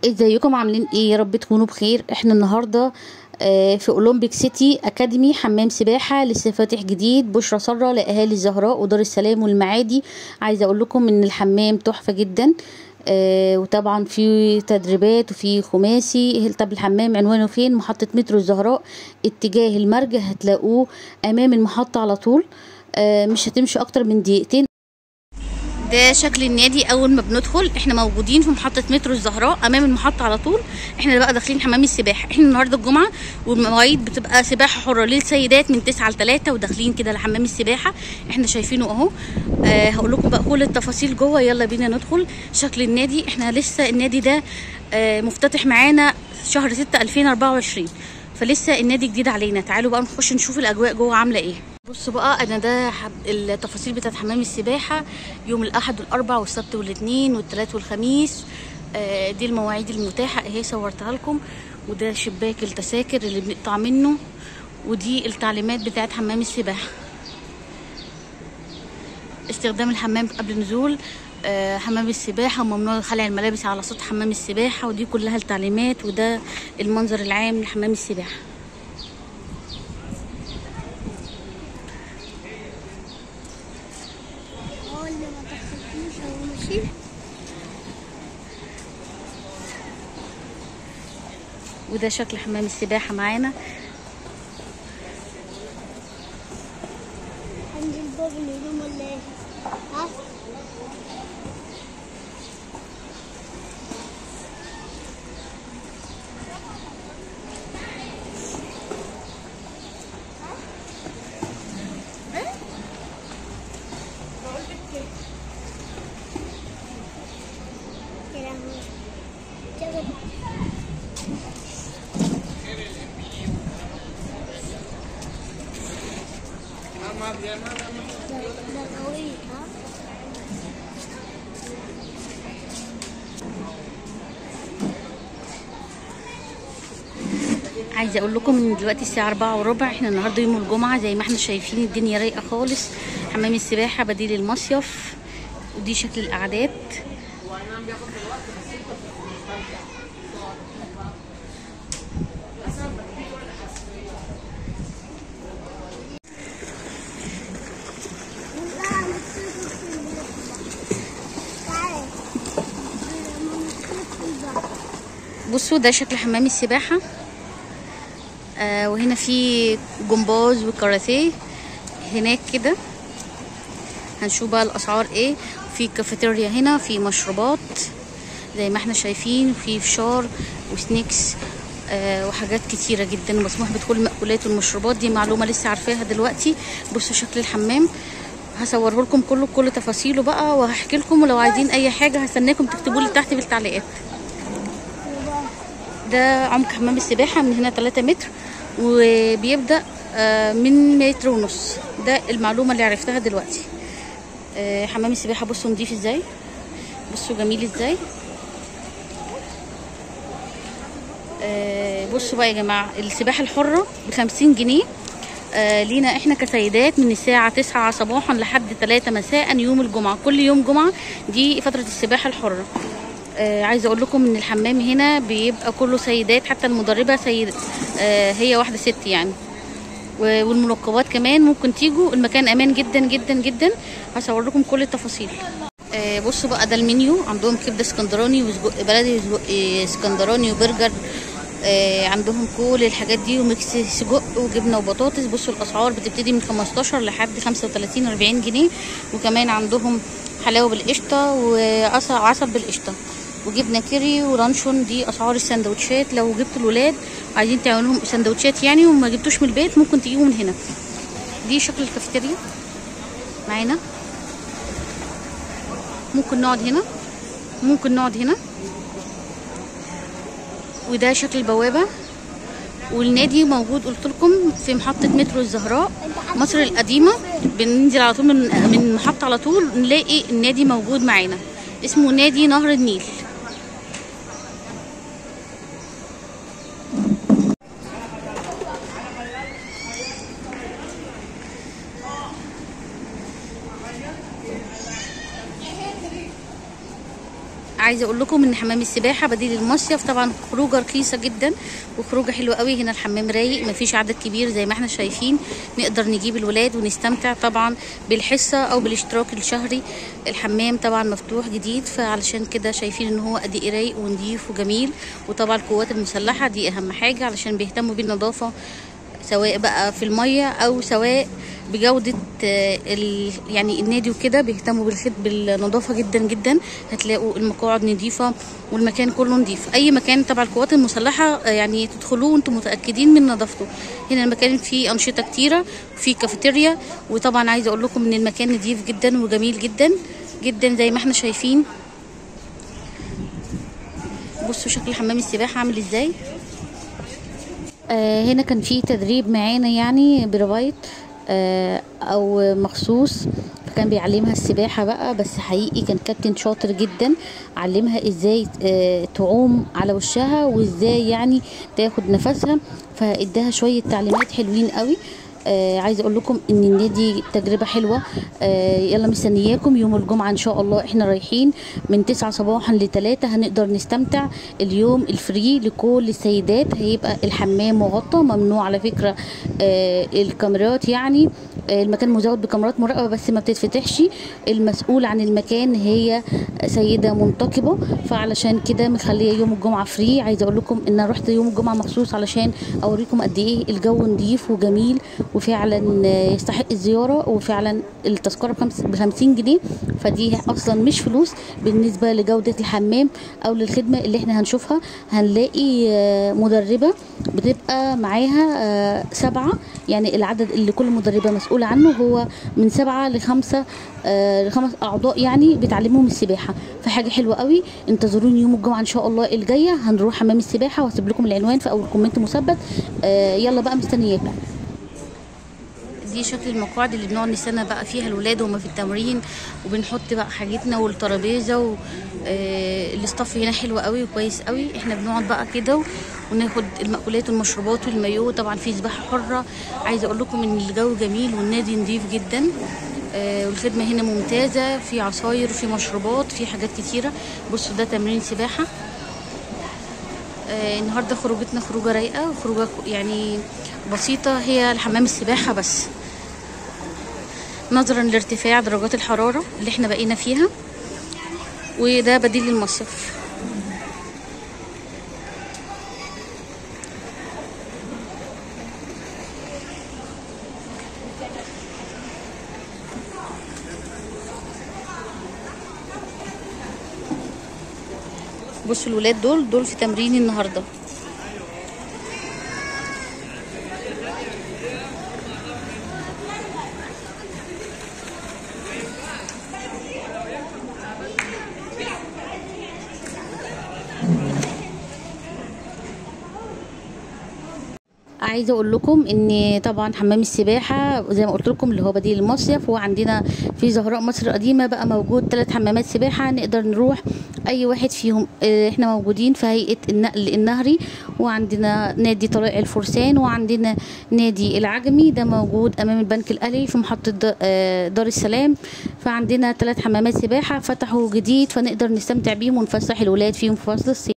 ازيكم عاملين ايه يا رب تكونوا بخير احنا النهارده آه، في اولمبيك سيتي اكاديمي حمام سباحه لسه فاتح جديد بشرى سره لاهالي الزهراء ودار السلام والمعادي عايزه اقول لكم ان الحمام تحفه جدا آه وطبعا في تدريبات وفي خماسي طب الحمام عنوانه فين محطه مترو الزهراء اتجاه المرج هتلاقوه امام المحطه على طول آه مش هتمشوا اكتر من دقيقتين ده شكل النادي اول ما بندخل احنا موجودين في محطه مترو الزهراء امام المحطه على طول احنا بقى داخلين حمام السباحه احنا النهارده الجمعه والمواعيد بتبقى سباحه حره للسيدات من 9 ل 3 وداخلين كده لحمام السباحه احنا شايفينه اهو آه هقول لكم بقى كل التفاصيل جوه يلا بينا ندخل شكل النادي احنا لسه النادي ده آه مفتتح معانا شهر 6 2024 فلسه النادي جديد علينا تعالوا بقى نخش نشوف الاجواء جوه عامله ايه بصوا بقى انا ده حب التفاصيل بتاعت حمام السباحه يوم الاحد والاربع والسبت والاثنين والثلاث والخميس آه دي المواعيد المتاحه اهي صورتها لكم وده شباك التذاكر اللي بنقطع منه ودي التعليمات بتاعت حمام السباحه استخدام الحمام قبل نزول آه حمام السباحة ممنوع خلع الملابس على سطح حمام السباحة ودي كلها التعليمات وده المنظر العام لحمام السباحة هو اللي ما دخلتوش هو ماشي وده شكل حمام السباحة معانا عند الباب الهدوم ولا ايه؟ ها؟ يا لهوي. جبل. ده ده قوي ها؟ عايزه اقول لكم ان دلوقتي الساعه أربعة وربع احنا النهارده يوم الجمعه زي ما احنا شايفين الدنيا رايقه خالص حمام السباحه بديل المصيف ودي شكل القعدات بصوا ده شكل حمام السباحه آه وهنا في جمباز وكاراتيه هناك كده هنشوف بقى الاسعار ايه في كافيتيريا هنا في مشروبات زي ما احنا شايفين في فشار وسنيكس آه وحاجات كتيرة جدا مسموح بدخول المأكولات والمشروبات دي معلومة لسه عارفاها دلوقتي بصوا شكل الحمام هصوره لكم كله بكل تفاصيله بقى وهحكي لكم ولو عايزين اي حاجة هستناكم تكتبوا لي تحت في التعليقات ده عمق حمام السباحة من هنا 3 متر وبيبدأ آه، من متر ونص ده المعلومة اللي عرفتها دلوقتي آه، حمام السباحة بصوا نضيف ازاي بصوا جميل ازاي آه، بصوا بقى يا جماعة السباحة الحرة بخمسين جنيه آه، لينا احنا كسيدات من الساعة تسعة صباحا لحد تلاتة مساء يوم الجمعة كل يوم جمعة دي فترة السباحة الحرة آه عايزه اقول لكم ان الحمام هنا بيبقى كله سيدات حتى المدربه سيد آه هي واحده ست يعني و- والمنقبات كمان ممكن تيجوا المكان امان جدا جدا جدا هصور لكم كل التفاصيل آه بصوا بقى ده المنيو عندهم كبده اسكندراني وسجق بلدي وسجق آه، اسكندراني وبرجر آه عندهم كل الحاجات دي وميكس سجق وجبنه وبطاطس بصوا الاسعار بتبتدي من 15 لحد 35 40 جنيه وكمان عندهم حلاوه بالقشطه وعسل عسل بالقشطه وجبنه كيري ولانشون دي اسعار السندوتشات لو جبتوا الولاد عايزين تعملوا لهم سندوتشات يعني وما جبتوش من البيت ممكن تجيبوا من هنا دي شكل الكافيتيريا معانا ممكن نقعد هنا ممكن نقعد هنا وده شكل البوابه والنادي موجود قلت لكم في محطه مترو الزهراء مصر القديمه بننزل على طول من من المحطه على طول نلاقي النادي موجود معانا اسمه نادي نهر النيل عايزه اقول لكم ان حمام السباحه بديل المصيف طبعا خروجه رخيصه جدا وخروجه حلوه قوي هنا الحمام رايق مفيش عدد كبير زي ما احنا شايفين نقدر نجيب الولاد ونستمتع طبعا بالحصه او بالاشتراك الشهري الحمام طبعا مفتوح جديد فعلشان كده شايفين ان هو قد ايه رايق ونضيف وجميل وطبعا القوات المسلحه دي اهم حاجه علشان بيهتموا بالنظافه سواء بقى في الميه او سواء بجودة آه، ال... يعني النادي وكده بيهتموا بالخد بالنظافة جدا جدا هتلاقوا المقاعد نظيفة والمكان كله نظيف أي مكان تبع القوات المسلحة آه، يعني تدخلوه وانتم متأكدين من نظافته هنا المكان فيه أنشطة كتيرة وفيه كافيتيريا وطبعا عايزة أقول لكم إن المكان نظيف جدا وجميل جدا جدا زي ما احنا شايفين بصوا شكل حمام السباحة عامل ازاي آه هنا كان في تدريب معانا يعني برايفت آه او مخصوص فكان بيعلمها السباحة بقى بس حقيقي كان كابتن شاطر جدا علمها ازاي آه تعوم على وشها وازاي يعني تاخد نفسها فاداها شوية تعليمات حلوين قوي آه عايزه اقول لكم ان النادي تجربه حلوه آه يلا مستنياكم يوم الجمعه ان شاء الله احنا رايحين من 9 صباحا ل 3 هنقدر نستمتع اليوم الفري لكل السيدات هيبقى الحمام مغطى ممنوع على فكره آه الكاميرات يعني آه المكان مزود بكاميرات مراقبه بس ما بتتفتحش المسؤول عن المكان هي سيده منتقبه فعلشان كده مخليه يوم الجمعه فري عايزه اقول لكم ان انا رحت يوم الجمعه مخصوص علشان اوريكم قد ايه الجو نضيف وجميل وفعلا يستحق الزيارة وفعلا التذكرة بخمس بخمسين جنيه فدي أصلا مش فلوس بالنسبة لجودة الحمام أو للخدمة اللي احنا هنشوفها هنلاقي آه، مدربة بتبقى معاها آه، سبعة يعني العدد اللي كل مدربة مسؤولة عنه هو من سبعة لخمسة آه، لخمس أعضاء يعني بتعلمهم السباحة فحاجة حلوة قوي انتظروني يوم الجمعة إن شاء الله الجاية هنروح حمام السباحة وهسيب لكم العنوان في أول كومنت مثبت آه، يلا بقى مستنياكم دي شكل المقاعد اللي بنقعد نستنى بقى فيها الولاد وهم في التمرين وبنحط بقى حاجتنا والترابيزه و... آه الاستاف هنا حلو قوي وكويس قوي احنا بنقعد بقى كده وناخد المأكولات والمشروبات والمايو طبعا في سباحه حره عايزه اقول لكم ان الجو جميل والنادي نظيف جدا آه والخدمه هنا ممتازه في عصاير وفي مشروبات في حاجات كتيره بصوا ده تمرين سباحه آه النهارده خروجتنا خروجه رايقه وخروجه يعني بسيطه هي الحمام السباحه بس نظرا لارتفاع درجات الحراره اللي احنا بقينا فيها وده بديل المصيف بصوا الولاد دول دول في تمرين النهارده عايزه اقول لكم ان طبعا حمام السباحه زي ما قلت لكم اللي هو بديل المصيف وعندنا في زهراء مصر القديمه بقى موجود ثلاث حمامات سباحه نقدر نروح اي واحد فيهم آه، احنا موجودين في هيئه النقل النهري وعندنا نادي طلائع الفرسان وعندنا نادي العجمي ده موجود امام البنك الاهلي في محطه د- آه، دار السلام فعندنا ثلاث حمامات سباحه فتحوا جديد فنقدر نستمتع بيهم ونفسح الولاد فيهم في فصل الصيف